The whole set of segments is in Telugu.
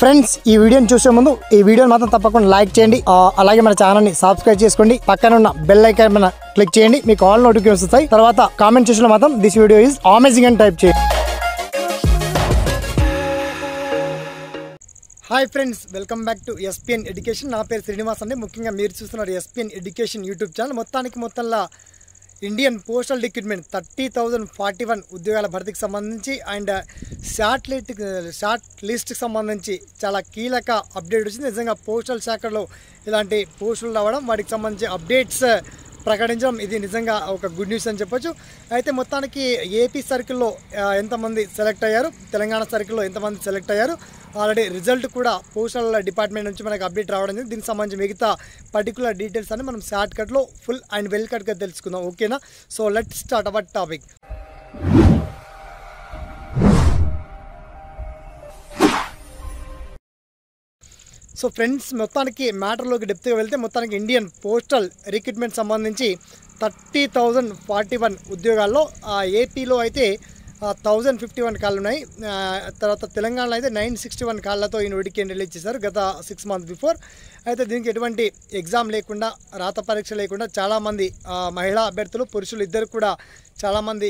ఫ్రెండ్స్ ఈ వీడియోని చూసే ముందు ఈ వీడియోని మాత్రం తప్పకుండా లైక్ చేయండి ఆ, అలాగే మన ఛానల్ ని సబ్స్క్రైబ్ చేసుకోండి పక్కన ఉన్న బెల్ ఐకాన్ మీద క్లిక్ చేయండి మీకు ఆల్ నోటిఫికేషన్ వస్తాయి తర్వాత కామెంట్ సెక్షన్ లో మాత్రం దిస్ వీడియో ఈజ్ అమేజింగ్ అని టైప్ చేయండి hi friends welcome back to SPN education నా పేరు శ్రీనివాస్ అండి ముఖ్యంగా మీరు చూస్తున్నారు ఎస్పిఎన్ ఎడ్యుకేషన్ యూట్యూబ్ ఛానల్ మొత్తానికి మొత్తంలో Indian postal recruitment thirty thousand forty one ఉద్యోగాల భర్తీకి సంబంధించి అండ్ షార్ట్ లిస్ట్ షార్ట్ లిస్ట్కి సంబంధించి చాలా కీలక అప్డేట్ వచ్చింది నిజంగా పోస్టల్ శాఖలో ఇలాంటి పోస్టులు రావడం వాటికి సంబంధించి అప్డేట్స్ ప్రకటించడం ఇది నిజంగా ఒక గుడ్ న్యూస్ అని చెప్పొచ్చు అయితే మొత్తానికి ఏపీ సర్కిల్లో ఆ, ఎంతమంది సెలెక్ట్ అయ్యారు తెలంగాణ సర్కిల్లో ఎంతమంది సెలెక్ట్ అయ్యారు ఆల్రెడీ రిజల్ట్ కూడా పోస్టల్ డిపార్ట్మెంట్ నుంచి మనకు అప్డేట్ రావడం జరిగింది దీనికి సంబంధించి మిగతా పర్టికులర్ డీటెయిల్స్ అని మనం షార్ట్ కట్లో ఫుల్ అండ్ వెల్ కట్గా తెలుసుకుందాం ఓకేనా so let start our topic so friends మొత్తానికి మ్యాటర్లోకి డెప్త్గా వెళ్తే మొత్తానికి ఇండియన్ పోస్టల్ రిక్రూట్మెంట్ సంబంధించి థర్టీ థౌజండ్ ఫార్టీ వన్ ఉద్యోగాల్లో ఆ, ఏపీలో అయితే థౌజండ్ ఫిఫ్టీ వన్ కాళ్ళు ఉన్నాయి ఆ, తర్వాత తెలంగాణలో అయితే నైన్ సిక్స్టీ వన్ కాళ్ళతో ఈ నోటిఫికేషన్ రిలీజ్ చేశారు గత సిక్స్ మంత్ బిఫోర్ అయితే దీనికి ఎటువంటి ఎగ్జామ్ లేకుండా రాత పరీక్ష లేకుండా చాలామంది ఆ, మహిళా అభ్యర్థులు పురుషులు ఇద్దరు కూడా చాలామంది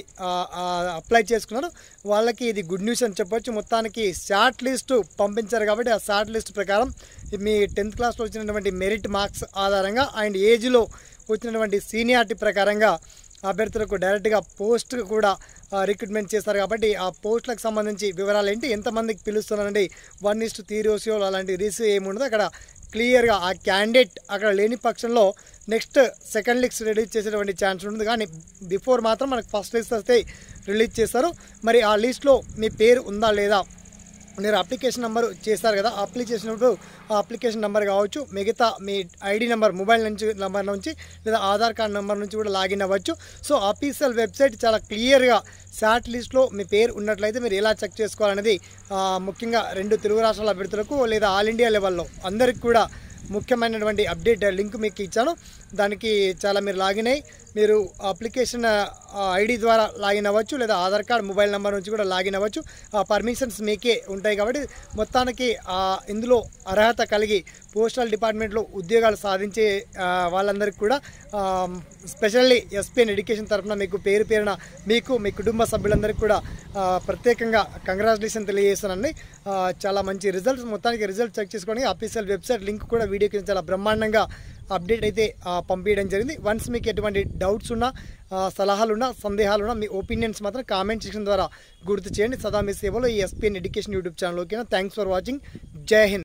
అప్లై చేసుకున్నారు వాళ్ళకి ఇది గుడ్ న్యూస్ అని చెప్పొచ్చు మొత్తానికి షార్ట్ లిస్ట్ పంపించారు కాబట్టి ఆ షార్ట్ లిస్ట్ ప్రకారం మీ టెన్త్ క్లాస్లో వచ్చినటువంటి మెరిట్ మార్క్స్ ఆధారంగా అండ్ ఏజ్లో వచ్చినటువంటి సీనియారిటీ ప్రకారంగా అభ్యర్థులకు డైరెక్ట్గా పోస్ట్ కూడా రిక్రూట్మెంట్ చేస్తారు కాబట్టి ఆ పోస్టులకు సంబంధించి వివరాలు ఏంటి ఎంతమందికి పిలుస్తున్నారండి వన్ ఇస్ట్ త్రీ రేషియోలు అలాంటి రేషియో ఏముండదు అక్కడ క్లియర్గా ఆ క్యాండిడేట్ అక్కడ లేని పక్షంలో నెక్స్ట్ సెకండ్ లిస్ట్ రిలీజ్ చేసేటువంటి ఛాన్స్ ఉంటుంది కానీ బిఫోర్ మాత్రం మనకు ఫస్ట్ లిస్ట్ వస్తే రిలీజ్ చేస్తారు మరి ఆ లిస్ట్లో మీ పేరు ఉందా లేదా మీరు అప్లికేషన్ నెంబర్ చేస్తారు కదా అప్లై చేసినప్పుడు ఆ అప్లికేషన్ నెంబర్ కావచ్చు మిగతా మీ ఐడి నెంబర్ మొబైల్ నుంచి నెంబర్ నుంచి లేదా ఆధార్ కార్డ్ నెంబర్ నుంచి కూడా లాగిన్ అవ్వచ్చు సో అఫీషియల్ వెబ్సైట్ చాలా క్లియర్గా షార్ట్ లిస్ట్లో మీ పేరు ఉన్నట్లయితే మీరు ఎలా చెక్ చేసుకోవాలనేది ఆ, ముఖ్యంగా రెండు తెలుగు రాష్ట్రాల అభ్యర్థులకు లేదా ఆల్ ఇండియా లెవెల్లో అందరికి కూడా ముఖ్యమైనటువంటి అప్డేట్ లింక్ మీకు ఇచ్చాను దానికి చాలా మీరు లాగిన్ అయ్యి మీరు అప్లికేషన్ ఐడి ద్వారా లాగిన్ అవ్వచ్చు లేదా ఆధార్ కార్డ్ మొబైల్ నెంబర్ నుంచి కూడా లాగిన్ అవ్వచ్చు ఆ పర్మిషన్స్ మీకే ఉంటాయి కాబట్టి మొత్తానికి ఆ, ఇందులో అర్హత కలిగి పోస్టల్ డిపార్ట్మెంట్లో ఉద్యోగాలు సాధించే ఆ, వాళ్ళందరికీ కూడా స్పెషల్లీ ఎస్పీఎన్ ఎడ్యుకేషన్ తరఫున మీకు పేరు పేరున మీకు మీ కుటుంబ సభ్యులందరికీ కూడా ఆ, ప్రత్యేకంగా కంగ్రాచులేషన్ తెలియజేస్తానండి ఆ, చాలా మంచి రిజల్ట్స్ మొత్తానికి రిజల్ట్ చెక్ చేసుకోండి అఫీషియల్ వెబ్సైట్ లింక్ కూడా వీడియో కింద చాలా బ్రహ్మాండంగా అప్డేట్ అయితే ఆ, పంపించడం జరిగింది వన్స్ మీకు ఎటువంటి డౌట్స్ ఉన్నా ఆ, సలహాలున్నా సందేహాలున్నా మీ ఒపీనియన్స్ మాత్రం కామెంట్ సెక్షన్ ద్వారా గుర్తు చేయండి సదా మీ సేవలో ఈ ఎస్పీఎన్ ఎడ్యుకేషన్ యూట్యూబ్ ఛానల్ ఓకేనా థ్యాంక్స్ ఫర్ వాచింగ్ జై హింద్